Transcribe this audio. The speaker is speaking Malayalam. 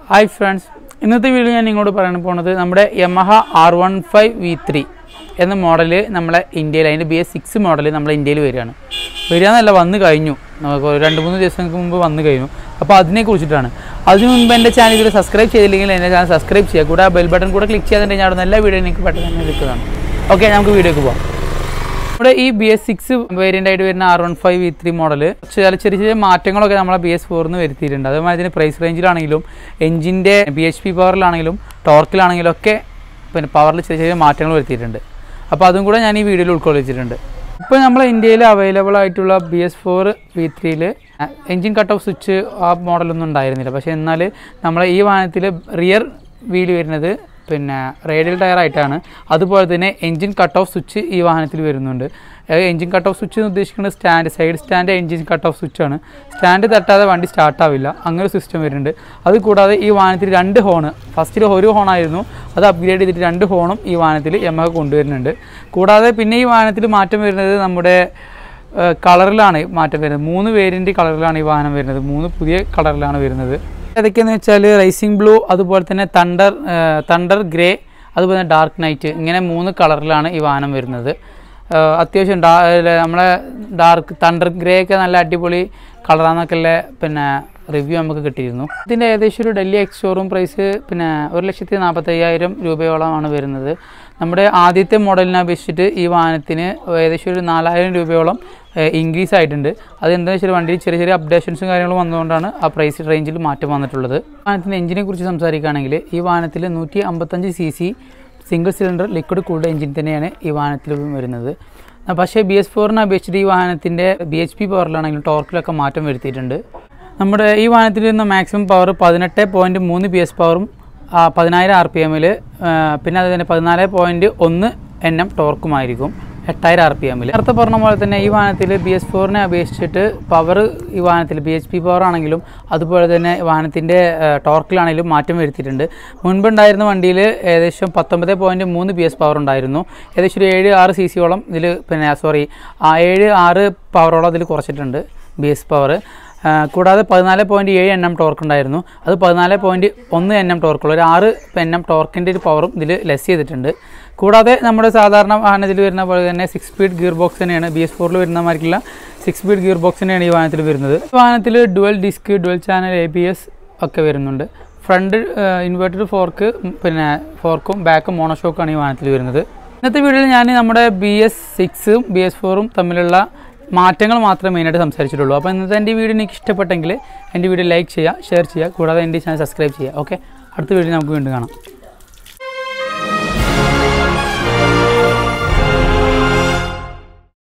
ഹായ് ഫ്രണ്ട്സ് ഇന്നത്തെ വീഡിയോ ഞാൻ നിങ്ങളോട് പറയാൻ പോകുന്നത് നമ്മുടെ Yamaha R one five V three എന്ന മോഡൽ നമ്മളെ ഇന്ത്യയിൽ അതിൻ്റെ ബി എസ് സിക്സ് മോഡൽ നമ്മളെ ഇന്ത്യയിൽ വരികയാണ് വരിക എന്നല്ല വന്നു കഴിഞ്ഞു നമുക്ക് ഒരു രണ്ട് മൂന്ന് ദിവസങ്ങൾക്ക് മുമ്പ് വന്നു കഴിഞ്ഞു അപ്പോൾ അതിനെ കുറിച്ചിട്ടാണ് അതിന് മുൻപ് എൻ്റെ ചാനൽ ഇതിൽ സബ്സ്ക്രൈബ് ചെയ്തില്ലെങ്കിൽ എൻ്റെ ചാനൽ സബ്സ്ക്രൈബ് ചെയ്യുക കൂടെ ബെൽ ബട്ടൺ കൂടെ ക്ലിക്ക് ചെയ്തിട്ടുണ്ടെങ്കിൽ അവിടെ എല്ലാ വീഡിയോ നിങ്ങൾക്ക് പെട്ടെന്ന് തന്നെ എടുക്കുന്നതാണ് ഓക്കെ നമുക്ക് വീഡിയോക്ക് പോകാം നമ്മുടെ ഈ ബി എസ് സിക്സ് വേരിയൻ്റ് ആയിട്ട് വരുന്ന R one five V three model ചില ചെറിയ ചെറിയ മാറ്റങ്ങളൊക്കെ നമ്മളെ ബി എസ് ഫോറിന് വരുത്തിയിട്ടുണ്ട് അതുപോലെ ഇതിന് പ്രൈസ് റേഞ്ചിലാണെങ്കിലും എഞ്ചിൻ്റെ ബി എച്ച് പി പവറിലാണെങ്കിലും ടോർക്കിലാണെങ്കിലും ഒക്കെ പിന്നെ പവറിൽ ചെറിയ ചെറിയ മാറ്റങ്ങൾ വരുത്തിയിട്ടുണ്ട് അപ്പോൾ അതും കൂടെ ഞാൻ ഈ വീഡിയോയിൽ ഉൾക്കൊള്ളിച്ചിട്ടുണ്ട് ഇപ്പോൾ നമ്മളെ ഇന്ത്യയിൽ അവൈലബിൾ ആയിട്ടുള്ള ബി എസ് ഫോർ വി ത്രീയിൽ എഞ്ചിൻ കട്ട് ഓഫ് സ്വിച്ച് ആ മോഡലൊന്നും ഉണ്ടായിരുന്നില്ല പക്ഷേ എന്നാൽ നമ്മളെ ഈ വാഹനത്തിൽ റിയർ വീല് വരുന്നത് പിന്നെ റേഡിയൽ ടയർ ആയിട്ടാണ് അതുപോലെ തന്നെ എഞ്ചിൻ കട്ട് ഓഫ് സ്വിച്ച് ഈ വാഹനത്തിൽ വരുന്നുണ്ട് എഞ്ചിൻ കട്ട് ഓഫ് സ്വിച്ച് എന്ന് ഉദ്ദേശിക്കുന്നത് stand side stand engine cut off സ്വിച്ചാണ് സ്റ്റാൻഡ് തട്ടാതെ വണ്ടി സ്റ്റാർട്ട് ആവില്ല അങ്ങനെ ഒരു സിസ്റ്റം വരുന്നുണ്ട് അത് കൂടാതെ ഈ വാഹനത്തിൽ രണ്ട് ഹോണ് ഫസ്റ്റിൽ ഒരു ഹോണായിരുന്നു അത് അപ്ഗ്രേഡ് ചെയ്തിട്ട് രണ്ട് ഹോണും ഈ വാഹനത്തിൽ യമഹ കൊണ്ടുവരുന്നുണ്ട് കൂടാതെ പിന്നെ ഈ വാഹനത്തിൽ മാറ്റം വരുന്നത് നമ്മുടെ കളറിലാണ് മാറ്റം വരുന്നത് മൂന്ന് വേരിയൻ്റ് കളറിലാണ് ഈ വാഹനം വരുന്നത് മൂന്ന് പുതിയ കളറിലാണ് വരുന്നത് ഏതൊക്കെയെന്ന് വെച്ചാൽ റൈസിംഗ് ബ്ലൂ അതുപോലെ തന്നെ തണ്ടർ തണ്ടർ ഗ്രേ അതുപോലെ തന്നെ ഡാർക്ക് നൈറ്റ് ഇങ്ങനെ മൂന്ന് കളറിലാണ് ഈ വാഹനം വരുന്നത് ഏഹ് അത്യാവശ്യം ഡാ ഏഹ് നമ്മളെ ഡാർക്ക് തണ്ടർ ഗ്രേ ഒക്കെ നല്ല അടിപൊളി കളറാന്നൊക്കെ ഉള്ള പിന്നെ റിവ്യൂ നമുക്ക് കിട്ടിയിരുന്നു ഇതിൻ്റെ ഏകദേശം ഒരു ഡൽഹി എക്സ് ഷോറൂം പ്രൈസ് പിന്നെ ഒരു ലക്ഷത്തി നാൽപ്പത്തയ്യായിരം രൂപയോളമാണ് വരുന്നത് നമ്മുടെ ആദ്യത്തെ മോഡലിനെ അപേക്ഷിച്ചിട്ട് ഈ വാഹനത്തിന് ഏകദേശം ഒരു നാലായിരം രൂപയോളം ഇൻക്രീസ് ആയിട്ടുണ്ട് അതെന്താണെന്ന് വെച്ചാൽ വണ്ടിയിൽ ചെറിയ ചെറിയ അപ്ഡേഷൻസും കാര്യങ്ങളും വന്നുകൊണ്ടാണ് ആ പ്രൈസ് റേഞ്ചിൽ മാറ്റം വന്നിട്ടുള്ളത് വാഹനത്തിൻ്റെ എഞ്ചിനെ കുറിച്ച് സംസാരിക്കുകയാണെങ്കിൽ ഈ വാഹനത്തിൽ നൂറ്റി അമ്പത്തഞ്ച് C C single cylinder liquid cooled engine തന്നെയാണ് ഈ വാഹനത്തിൽ വരുന്നത് ആ, പക്ഷേ ബി എസ് ഫോറിനെ അപേക്ഷിച്ചിട്ട് ഈ വാഹനത്തിൻ്റെ ബി എച്ച് പി പവറിലാണെങ്കിലും ടോർക്കിലൊക്കെ മാറ്റം വരുത്തിയിട്ടുണ്ട് നമ്മുടെ ഈ വാഹനത്തിൽ നിന്ന് മാക്സിമം പവർ പതിനെട്ട് പോയിൻറ്റ് മൂന്ന് ബി എസ് പവറും ആ, പതിനായിരം ആർ പി എമ്മിൽ പിന്നെ അത് തന്നെ പതിനാല് പോയിൻറ്റ് ഒന്ന് എൻ എം ടോർക്കുമായിരിക്കും എട്ടായിരം ആർ പി എമ്മിൽ നേരത്തെ പറഞ്ഞ പോലെ തന്നെ ഈ വാഹനത്തിൽ ബി എസ് ഫോറിനെ അപേക്ഷിച്ചിട്ട് പവർ ഈ വാഹനത്തിൽ ബി എച്ച് പി പവർ ആണെങ്കിലും അതുപോലെ തന്നെ വാഹനത്തിൻ്റെ ടോർക്കിലാണെങ്കിലും മാറ്റം വരുത്തിയിട്ടുണ്ട് മുൻപുണ്ടായിരുന്ന വണ്ടിയിൽ ഏകദേശം പത്തൊമ്പത് പോയിൻറ്റ് മൂന്ന് ബി എസ് പവർ ഉണ്ടായിരുന്നു ഏകദേശം ഒരു ഏഴ് ആറ് സി സിയോളം ഇതിൽ പിന്നെ സോറി ആ ഏഴ് ആറ് പവറോളം ഇതിൽ കുറച്ചിട്ടുണ്ട് ബി എസ് പവർ കൂടാതെ പതിനാല് പോയിൻറ്റ് ഏഴ് എൻ എം ടോർക്ക് ഉണ്ടായിരുന്നു അത് പതിനാല് പോയിൻറ്റ് ഒന്ന് എൻ എം ടോർക്കുള്ള ഒരു ആറ് എൻ എം ടോർക്കിൻ്റെ ഒരു പവറും ഇതിൽ ലെസ് ചെയ്തിട്ടുണ്ട് കൂടാതെ നമ്മുടെ സാധാരണ വാഹനത്തിൽ വരുന്ന പോലെ തന്നെ സിക്സ് സ്പീഡ് ഗിയർ ബോക്സ് തന്നെയാണ് ബി എസ് ഫോറിൽ വരുന്ന മാതിരിക്കുള്ള സിക്സ് സ്പീഡ് ഗിയർ ബോക്സ് തന്നെയാണ് ഈ വാഹനത്തിൽ വരുന്നത് ഈ വാഹനത്തിൽ dual disc dual channel A B S ഒക്കെ വരുന്നുണ്ട് ഫ്രണ്ട് ഇൻവേർട്ടഡ് ഫോർക്ക് പിന്നെ ഫോർക്കും ബാക്കും മോണോഷോക്കാണ് ഈ വാഹനത്തിൽ വരുന്നത് ഇന്നത്തെ വീഡിയോയിൽ ഞാൻ നമ്മുടെ ബി എസ് സിക്സും ബി എസ് ഫോറും തമ്മിലുള്ള മാറ്റങ്ങൾ മാത്രമേ മെയിനായിട്ട് സംസാരിച്ചിട്ടുള്ളൂ അപ്പോൾ ഇന്നത്തെ എൻ്റെ വീഡിയോ എനിക്ക് ഇഷ്ടപ്പെട്ടെങ്കിൽ എൻ്റെ വീഡിയോ ലൈക്ക് ചെയ്യുക ഷെയർ ചെയ്യുക കൂടാതെ എൻ്റെ ചാനൽ സബ്സ്ക്രൈബ് ചെയ്യുക ഓക്കെ അടുത്ത വീഡിയോ നമുക്ക് വീണ്ടും കാണാം